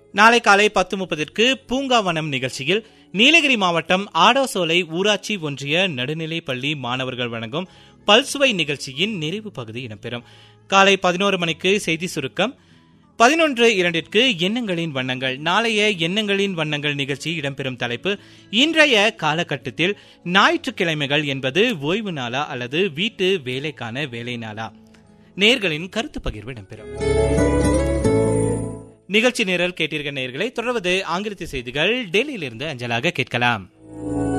நாளை காலை பத்து முப்பதற்கு பூங்காவனம் நிகழ்ச்சியில் நீலகிரி மாவட்டம் ஆடோசோலை ஊராட்சி ஒன்றிய நடுநிலைப் பள்ளி மாணவர்கள் வழங்கும் பல்சுவை நிகழ்ச்சியின் நிறைவு பகுதி இடம்பெறும் காலை பதினோரு மணிக்கு செய்தி சுருக்கம் பதினொன்று இரண்டிற்கு எண்ணங்களின் வண்ணங்கள் நாளைய எண்ணங்களின் வண்ணங்கள் நிகழ்ச்சி இடம்பெறும் தலைப்பு இன்றைய காலகட்டத்தில் ஞாயிற்றுக்கிழமைகள் என்பது ஓய்வு நாளா அல்லது வீட்டு வேலைக்கான வேலை நாளா நேர்களின் கருத்து பகிர்வு இடம்பெறும் நிகழ்ச்சி நிரல் கேட்டீர்கள் நேர்களை தொடர்வது ஆங்கிலத்து செய்திகள் டெல்லியிலிருந்து அஞ்சலாக கேட்கலாம்